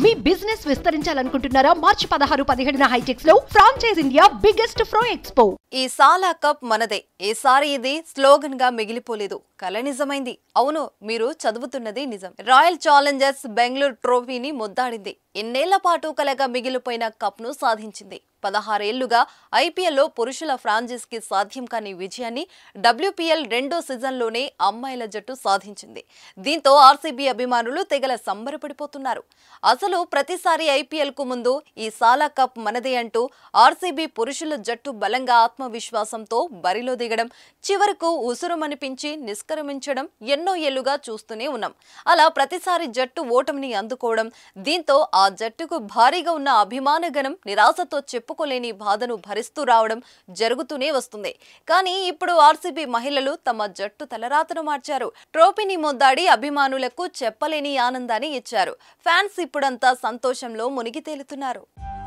మీ business విస్తరించాలనుకుంటున్నారా మార్చి పదహారు పదిహేడున HITEX లో ఫ్రాంచైజ్ ఇండియా బిగ్గెస్ట్ ఫ్రో ఎక్స్పో ఈ సాలా కప్ మనదే ఈసారి ఇది స్లోగన్ గా మిగిలిపోలేదు కల నిజమైంది అవును మీరు చదువుతున్నది నిజం రాయల్ ఛాలెంజర్స్ బెంగళూరు ట్రోఫీని ముద్దాడింది ఎన్నేళ్ల పాటు కలగా మిగిలిపోయిన కప్ ను సాధించింది పదహారేళ్లుగా ఐపీఎల్లో పురుషుల ఫ్రాంచైజ్ కి సాధ్యం కాని విజయాన్ని డబ్ల్యూపీఎల్ రెండో సీజన్లోనే అమ్మాయిల జట్టు సాధించింది దీంతో ఆర్సీబీ అభిమానులు తెగల సంబరపడిపోతున్నారు అసలు ప్రతిసారి ఐపీఎల్ కు ముందు ఈ సాలా కప్ మనదే అంటూ ఆర్సీబీ పురుషుల జట్టు బలంగా ఆత్మవిశ్వాసంతో బరిలో దిగడం చివరకు ఉసురుమనిపించి నిష్క్రమించడం ఎన్నో ఏళ్లుగా చూస్తూనే ఉన్నాం అలా ప్రతిసారి జట్టు ఓటమిని అందుకోవడం దీంతో ఆ జట్టుకు భారీగా ఉన్న అభిమానగణం నిరాశతో చెప్పుకోలేని బాధను భరిస్తూ రావడం జరుగుతూనే వస్తుంది కానీ ఇప్పుడు ఆర్సీబీ మహిళలు తమ జట్టు తలరాతను మార్చారు ట్రోఫీని మొద్దాడి అభిమానులకు చెప్పలేని ఆనందాన్ని ఇచ్చారు ఫ్యాన్స్ ఇప్పుడంతా సంతోషంలో మునిగి తేలుతున్నారు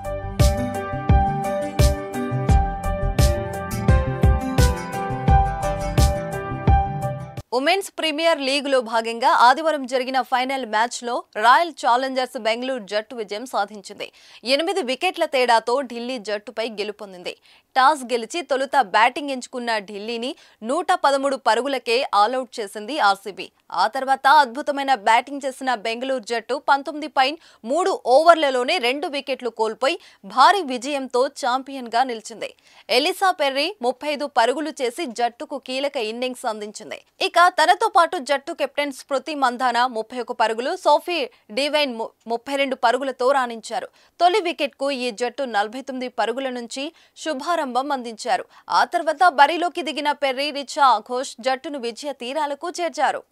ఉమెన్స్ ప్రీమియర్ లీగ్ లో భాగంగా ఆదివారం జరిగిన ఫైనల్ మ్యాచ్ లో రాయల్ ఛాలెంజర్స్ బెంగళూరు జట్టు విజయం సాధించింది ఎనిమిది వికెట్ల తేడాతో ఢిల్లీ జట్టుపై గెలుపొందింది టాస్ గెలిచి తొలుత బ్యాటింగ్ ఎంచుకున్న ఢిల్లీని నూట పదమూడు పరుగులకే ఆలౌట్ చేసింది ఆర్సీబీ ఆ తర్వాత అద్భుతమైన బ్యాటింగ్ చేసిన బెంగళూరు జట్టు పంతొమ్మిది పాయింట్ మూడు ఓవర్లలోనే రెండు వికెట్లు కోల్పోయి భారీ విజయంతో ఛాంపియన్ గా నిలిచింది ఎలిసా పెర్రీ ముప్పై ఐదు పరుగులు చేసి జట్టుకు కీలక ఇన్నింగ్స్ అందించింది ఇక తనతో పాటు జట్టు కెప్టెన్ స్మృతి మంధాన ముప్పై ఒక పరుగులు సోఫీ డివైన్ ము- ముప్పై రెండు పరుగులతో రాణించారు తొలి వికెట్ కు ఈ జట్టు నలభై తొమ్మిది పరుగుల నుంచి శుభారంభం అందించారు ఆ తర్వాత బరిలోకి దిగిన పెర్రీ రిచా ఘోష్ జట్టును విజయ తీరాలకు చేర్చారు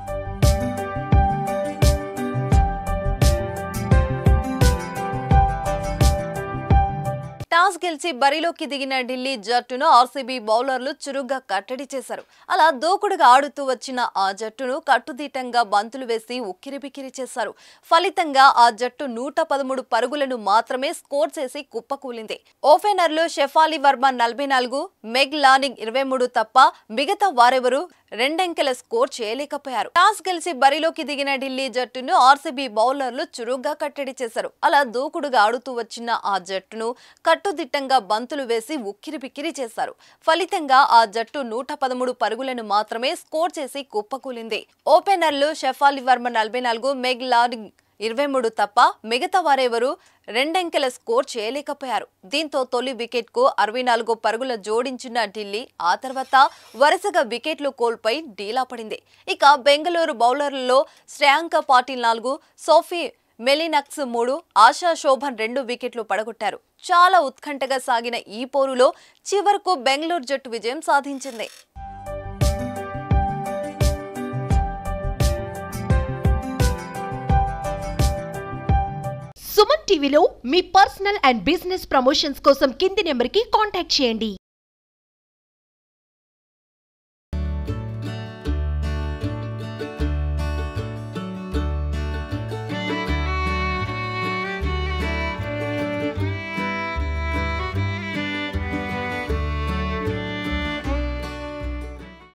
టాస్ గెలిచి బరిలోకి దిగిన ఢిల్లీ జట్టును ఆర్సీబీ బౌలర్లు చురుగ్గా కట్టడి చేశారు అలా దూకుడుగా ఆడుతూ వచ్చిన ఆ జట్టును కట్టుదిట్టంగా బంతులు వేసి ఉక్కిరిబిక్కిరి చేశారు ఫలితంగా ఆ జట్టు నూట పదమూడు పరుగులను మాత్రమే స్కోర్ చేసి కుప్పకూలింది ఓపెనర్లు షెఫాలి వర్మ నలభై నాలుగు మెగ్ లానింగ్ ఇరవై మూడు తప్ప మిగతా వారెవరూ రెండంకెల స్కోర్ చేయలేకపోయారు టాస్ గెలిచి బరిలోకి దిగిన ఢిల్లీ జట్టును ఆర్సీబీ బౌలర్లు చురుగ్గా కట్టడి చేశారు అలా దూకుడుగా ఆడుతూ వచ్చిన ఆ జట్టును కట్టుదిట్టంగా బంతులు వేసి ఉక్కిరిబిక్కిరి చేశారు ఫలితంగా ఆ జట్టు నూట పదమూడు పరుగులను మాత్రమే స్కోర్ చేసి కుప్పకూలింది ఓపెనర్లు షెఫాలి వర్మ నలభై నాలుగు మెగ్ లానింగ్ ఇరవై మూడు తప్ప మిగతా వారెవరూ రెండంకెల స్కోర్ చేయలేకపోయారు దీంతో తొలి వికెట్కు అరవై నాలుగు పరుగుల జోడించిన ఢిల్లీ ఆ తర్వాత వరుసగా వికెట్లు కోల్పోయి డీలా పడింది ఇక బెంగళూరు బౌలర్లలో శ్రేయాంక పాటిల్ నాలుగు సోఫీ మెలినక్స్ మూడు ఆశా శోభన్ రెండు వికెట్లు పడగొట్టారు చాలా ఉత్కంఠగా సాగిన ఈ పోరులో చివరకు బెంగళూరు జట్టు విజయం సాధించింది సుమన్ టీవీలో మీ పర్సనల్ అండ్ బిజినెస్ ప్రమోషన్స్ కోసం కింది నెంబర్ కి కాంటాక్ట్ చేయండి